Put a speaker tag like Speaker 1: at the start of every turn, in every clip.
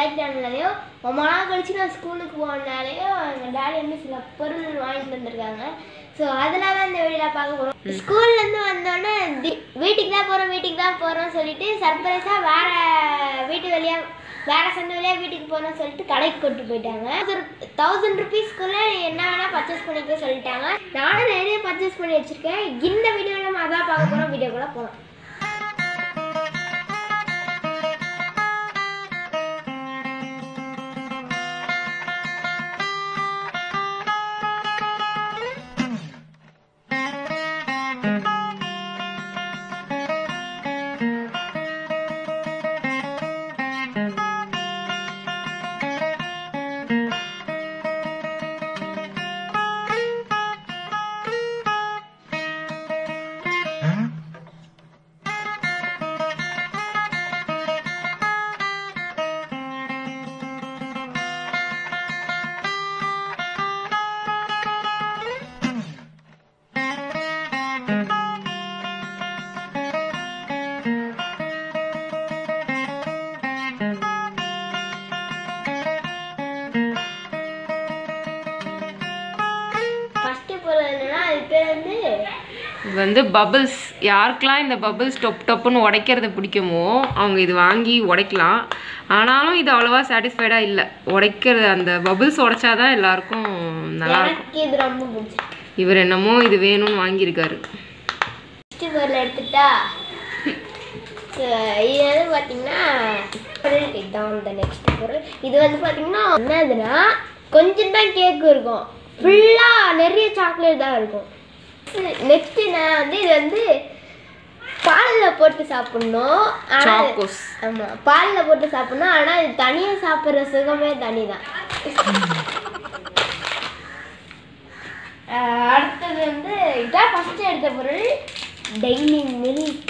Speaker 1: கேட்டாங்கனாலையும் ரொம்ப நாள் கழிச்சு நான் ஸ்கூலுக்கு போனாலையும் எங்கள் டேடி வந்து சில பொருள் வாங்கிட்டு வந்திருக்காங்க ஸோ அதெல்லாம் தான் இந்த வீடியோவில் பார்க்க போகிறோம் ஸ்கூல்லேருந்து வந்தோடனே தி- வீட்டுக்கு தான் போகிறோம் வீட்டுக்கு தான் போகிறோம்னு சொல்லிட்டு சர்ப்ரைஸாக வேற வீட்டு வழியா வேற சந்து வழியாக வீட்டுக்கு போகிறோம்னு சொல்லிட்டு கடைக்கு கொண்டு போயிட்டாங்க தௌசண்ட் ருபீஸ்க்குள்ளே என்ன வேணால் பர்ச்சேஸ் பண்ணிக்க சொல்லிட்டாங்க நானும் நிறைய பர்ச்சேஸ் பண்ணி வச்சுருக்கேன் இந்த வீடியோவில் நம்ம அதான் பார்க்க போகிறோம் வீடியோக்குள்ளே போகலாம் ஃபஸ்ட்டு பொருள் என்னன்னா அது பேர் வந்து
Speaker 2: இது வந்து பபிள்ஸ் யாருக்கெல்லாம் இந்த பபிள்ஸ் டொப் டொப்புன்னு உடைக்கிறது பிடிக்குமோ அவங்க இது வாங்கி உடைக்கலாம் ஆனாலும் இது அவ்வளோவா சாட்டிஸ்ஃபைடாக இல்லை உடைக்கிறது அந்த பபிள்ஸ் உடைச்சாதான் எல்லாருக்கும் நல்லா இருக்கும்
Speaker 1: எனக்கு இது ரொம்ப பிடிச்சிருக்கு
Speaker 2: இவர் என்னமோ இது வேணும்னு வாங்கியிருக்காரு
Speaker 1: ஃபஸ்ட்டு பொருள் எடுத்துட்டா So, இது வந்து பார்த்தீங்கன்னா பொருள் இதுதான் இந்த நெக்ஸ்ட் பொருள் இது வந்து பார்த்தீங்கன்னா என்னதுன்னா கொஞ்சம் தான் கேக் இருக்கும் ஃபுல்லாக நிறைய சாக்லேட் தான் இருக்கும் நெக்ஸ்ட் நான் வந்து இது வந்து பாலில் போட்டு சாப்பிடணும் ஆனால்
Speaker 2: சாக்கோஸ்
Speaker 1: ஆமாம் பாலில் போட்டு சாப்பிடணும் ஆனால் இது தனியாக சாப்பிட்ற சுகமே தனி தான் அடுத்தது வந்து இதான் ஃபஸ்ட்டு எடுத்த பொருள் டெய்லி மில்க்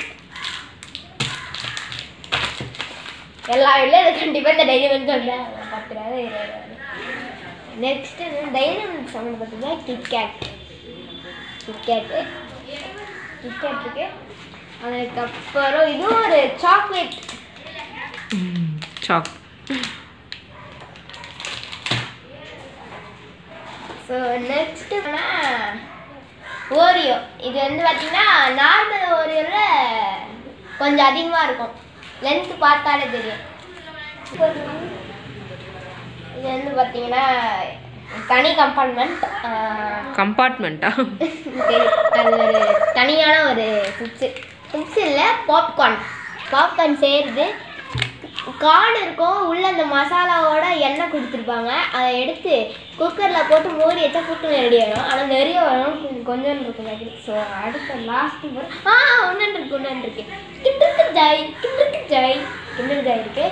Speaker 1: எல்லா வீட்லையும் இது கண்டிப்பாக இந்த டெய்லி மில்க் வந்து பத்து ரூபா இருபது ரூபா நெக்ஸ்ட் டெய்லி மில்க் சம்மந்தப்பட்டது கிட்கேட் கிட்கேட்டு கிட்கேட் இருக்கு அதுக்கப்புறம் இதுவும் ஒரு chocolate
Speaker 2: choc
Speaker 1: so next Oreo இது வந்து பார்த்தீங்கன்னா நார்மல் ஓரியோவில் கொஞ்சம் அதிகமாக இருக்கும் லென்த் பார்த்தாலே தெரியும் இது வந்து பார்த்தீங்கன்னா தனி கம்பார்ட்மெண்ட்
Speaker 2: கம்பார்ட்மெண்ட்டா
Speaker 1: அது ஒரு தனியான ஒரு சிப்ஸு சிப்ஸ் இல்லை பாப்கார்ன் பாப்கார்ன் செய்கிறது கார்ன் இருக்கும் உள்ள அந்த மசாலாவோட எண்ணெய் கொடுத்துருப்பாங்க அதை எடுத்து குக்கரில் போட்டு மூடி வச்சா புட்டு ரெடி ஆகிடும் ஆனால் நிறைய வரும் கொஞ்சம் கொஞ்சம் இருக்கும் ஸோ அடுத்த லாஸ்ட் ஆ ஒன்று இருக்கு ஒன்று இருக்கு கிண்டருக்கு ஜாய் கிண்டருக்கு ஜாய் கிண்டர் ஜாய் இருக்கு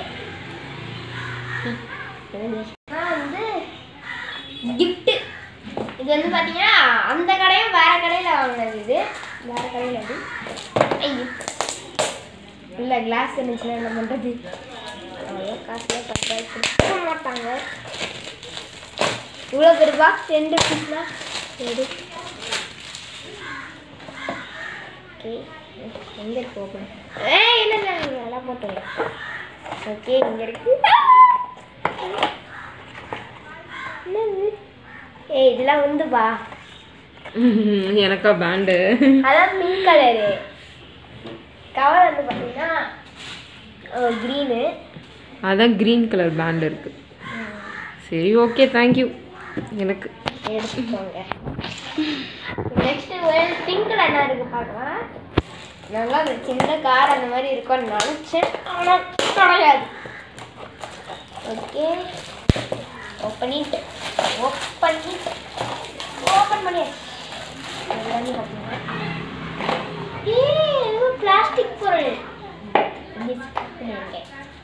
Speaker 1: நான் வந்து கிஃப்ட்டு இது வந்து பார்த்தீங்கன்னா அந்த கடையும் வேற கடையில் வாங்கினது இது வேற கடையில் அது ஐயோ இல்லை கிளாஸ் இருந்துச்சுன்னா என்ன பண்ணுறது அவ்வளோ காசுலாம் கரெக்டாக கொடுக்க மாட்டாங்க இவ்வளோ பெரிய பாக்ஸ் ரெண்டு பீஸ்னா சரி ஓகே எங்கே இருக்கு ஓப்பன் ஏ இல்லை இல்லை இல்லை, நல்லா போட்டுங்க ஓகே இங்கே இருக்கு என்னது ஏய் இதெல்லாம் உண்டுப்பா
Speaker 2: எனக்கா பேண்டு
Speaker 1: அதான் பிங்க் கலரு கவர் வந்து பார்த்தீங்கன்னா க்ரீனு
Speaker 2: அதான் க்ரீன் கலர் பேண்ட் இருக்கு சரி ஓகே தேங்க்யூ எனக்கு
Speaker 1: எடுத்துக்கோங்க நெக்ஸ்ட் பிங்க்ல என்ன இருக்கு பார்க்கலாம் நல்லா ஒரு சின்ன கார் அந்த மாதிரி இருக்கும்னு நினச்சேன் ஆனால் கிடையாது okay open it open it open பண்ணி எல்லாமே பார்த்தீங்கன்னா ஏய் இது பிளாஸ்டிக் பொருள் Biscuit பண்ணிருங்க.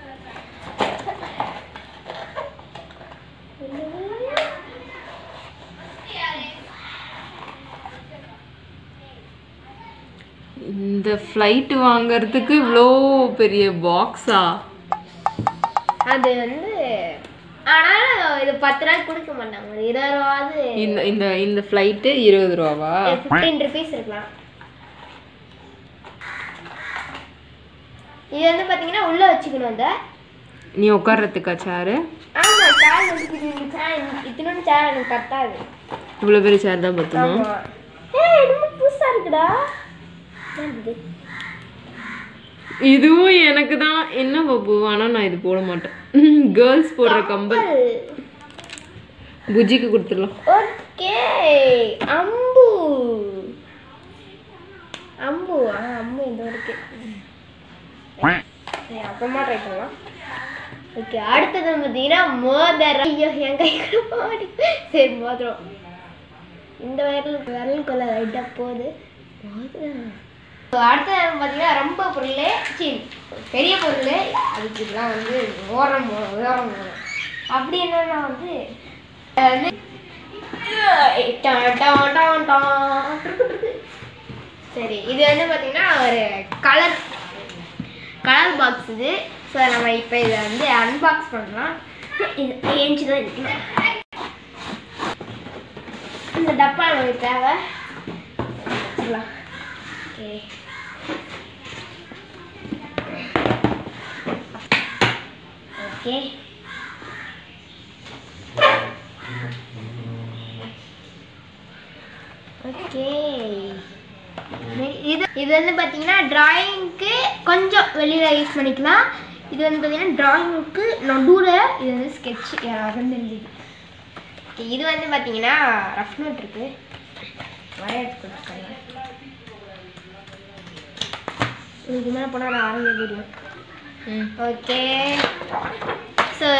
Speaker 2: இந்த ஃப்ளைட் வாங்குறதுக்கு இவ்வளோ பெரிய பாக்ஸா
Speaker 1: அது வந்து ஆனாலும் இது பத்து ரூபாய்க்கு கொடுக்க மாட்டாங்க ஒரு இருபது ரூபாவது
Speaker 2: இந்த இந்த இந்த ஃப்ளைட்டு இருபது ரூபாவா
Speaker 1: ஃபிஃப்டீன் ருபீஸ் இருக்கலாம் இது வந்து பார்த்தீங்கன்னா உள்ளே வச்சுக்கணும் அந்த
Speaker 2: நீ உட்கார்றதுக்கா சேரு
Speaker 1: ஆமா சேர் வந்து சேர் இத்தனோட சேர் எனக்கு பத்தாது
Speaker 2: இவ்வளோ பெரிய சேர் தான் பத்துமா
Speaker 1: ஆமா ஏய் ரொம்ப புதுசா இருக்குடா என்னது இது?
Speaker 2: இதுவும் எனக்கு தான் என்ன பாபு ஆனால் நான் இது போட மாட்டேன் கேர்ள்ஸ் போடுற கம்பல் புஜிக்கு கொடுத்துடலாம்
Speaker 1: ஓகே அம்பு அம்பு ஆ அம்பு இந்த இருக்கு சரி, அப்புறமா ட்ரை பண்ணலாம் ஓகே அடுத்தது பார்த்தீங்கன்னா மோதிரம் ஐயோ என் கை கூட மாடி சரி மோதிரம் இந்த விரல் விரலுக்குள்ள லைட்டாக போகுது மோதிரம் So, அடுத்தது பார்த்தீங்கன்னா ரொம்ப பொருள் சி பெரிய பொருள் அதுக்கு இதெல்லாம் வந்து ஓரம் ஓரம் அப்படி என்னன்னா வந்து அது வந்து டான் டான் டான் டான். சரி இது வந்து பார்த்தீங்கன்னா ஒரு கலர் கலர் பாக்ஸ் இது ஸோ நம்ம இப்போ இதை வந்து அன்பாக்ஸ் பண்ணலாம் இது ஏஞ்சி தான் இருக்கு இந்த டப்பா நமக்கு தேவை வச்சுக்கலாம் ஓகே ஓகே ஓகே இது இது வந்து பார்த்தீங்கன்னா டிராயிங்க்கு கொஞ்சம் வெளியில் யூஸ் பண்ணிக்கலாம் இது வந்து பார்த்தீங்கன்னா டிராயிங்க்கு நடுவில் இது வந்து ஸ்கெட்ச் யாரும் தெரிஞ்சுது ஓகே இது வந்து பார்த்தீங்கன்னா ரஃப் நோட் இருக்கு வரையறது கொடுத்துருக்காங்க இதுக்கு மேலே போனால் நான் ஆரம்பிக்க தெரியும் ஓகே ஸோ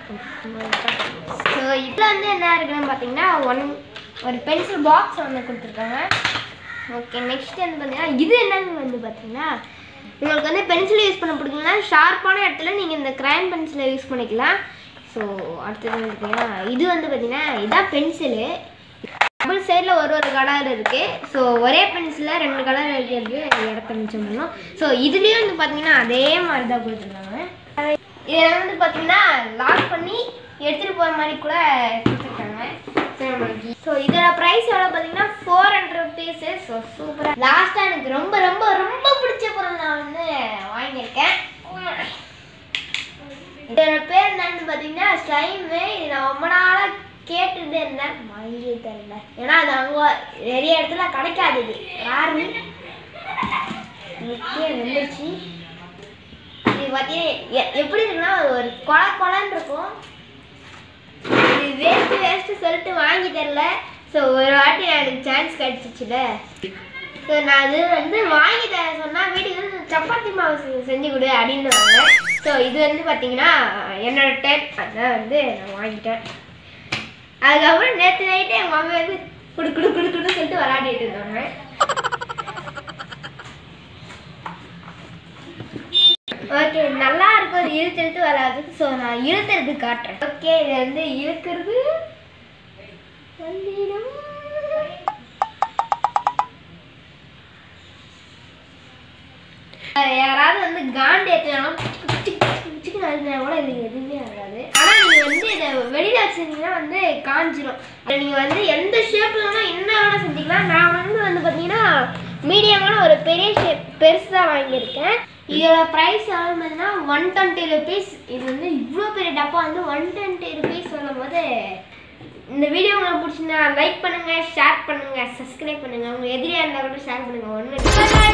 Speaker 1: ஸோ இதில் வந்து என்ன இருக்குன்னு பார்த்தீங்கன்னா ஒன் ஒரு பென்சில் பாக்ஸ் ஒன்று கொடுத்துருக்காங்க ஓகே நெக்ஸ்ட் வந்து பார்த்தீங்கன்னா இது என்னன்னு வந்து பார்த்தீங்கன்னா உங்களுக்கு வந்து பென்சில் யூஸ் பண்ண பிடிக்கலன்னா ஷார்ப்பான இடத்துல நீங்கள் இந்த கிரையான் பென்சிலை யூஸ் பண்ணிக்கலாம் ஸோ அடுத்தது வந்து பார்த்தீங்கன்னா இது வந்து பார்த்தீங்கன்னா இதான் பென்சிலு டபுள் சைடில் ஒரு ஒரு கலர் இருக்குது ஸோ ஒரே பென்சிலில் ரெண்டு கலர் இருக்கிறது இடத்த மிச்சம் பண்ணணும் ஸோ இதுலேயும் வந்து பார்த்தீங்கன்னா அதே மாதிரி தான் கொடுத்துருக்காங்க இதில் வந்து பார்த்தீங்கன்னா லாக் பண்ணி எடுத்துகிட்டு போகிற மாதிரி கூட கொடுத்துருக்காங்க ஸோ இதோட ப்ரைஸ் எவ்வளோ பார்த்தீங்கன்னா ஃபோர் ஹண்ட்ரட் ருபீஸு ஸோ சூப்பராக லாஸ்ட்டாக எனக்கு ரொம்ப ரொம்ப ரொம்ப பிடிச்ச பொருள் நான் வந்து வாங்கியிருக்கேன் இதோட பேர் என்னன்னு பார்த்தீங்கன்னா ஸ்லைமு இது நான் ரொம்ப நாளாக கேட்டுட்டு இருந்தேன் வாங்கி தரல ஏன்னா அது அங்கே நிறைய இடத்துல கிடைக்காது இது யாரு ஓகே வந்துருச்சு இது பார்த்தீங்கன்னா எ- எப்படி இருக்குன்னா ஒரு கொல கொலன்னு இருக்கும் இது வேஸ்ட் வேஸ்ட் சொல்லிட்டு வாங்கி தரல ஸோ ஒரு வாட்டி எனக்கு சான்ஸ் கிடச்சிச்சுல ஸோ நான் அது வந்து வாங்கி தர சொன்னால் வீட்டுக்கு வந்து சப்பாத்தி மாவு செ- செஞ்சு கொடு அப்படின்னுவாங்க ஸோ இது வந்து பார்த்தீங்கன்னா என்னோட டேட் அதான் வந்து நான் வாங்கிட்டேன் அதுக்கப்புறம் நேற்று நைட்டு எங்கள் மம்மி வந்து குடு குடு குடு குடு சொல்லிட்டு விளாடிட்டு இருந்தாங்க ஓகே நல்லா இருக்கும் அது இழுத்து இழுத்து வராதுக்கு ஸோ நான் இழுத்துறது காட்டுறேன் ஓகே இது வந்து இழுக்கிறது வந்திடும் யாராவது வந்து காண்டு ஏற்றினாலும் கூட இது எதுவுமே ஆகாது ஆனால் நீங்கள் வந்து இதை வெளியில் வச்சிருந்தீங்கன்னா வந்து காஞ்சிரும் அதை நீங்கள் வந்து எந்த ஷேப்பில் வேணால் என்ன வேணால் செஞ்சுக்கலாம் நான் வந்து வந்து பார்த்தீங்கன்னா மீடியமான ஒரு பெரிய ஷேப் பெருசாக வாங்கியிருக்கேன் இதோட ப்ரைஸ் எவ்வளோ பார்த்தீங்கன்னா ஒன் டுவெண்ட்டி ருபீஸ் இது வந்து இவ்வளோ பெரிய டப்பா வந்து ஒன் டுவெண்ட்டி ருபீஸ் சொல்லும் போது இந்த வீடியோ உங்களுக்கு பிடிச்சிருந்தா லைக் பண்ணுங்க ஷேர் பண்ணுங்க சப்ஸ்கிரைப் பண்ணுங்க உங்க எதிரியா இருந்தா கூட ஷேர் பண்ணுங்க ஒன்று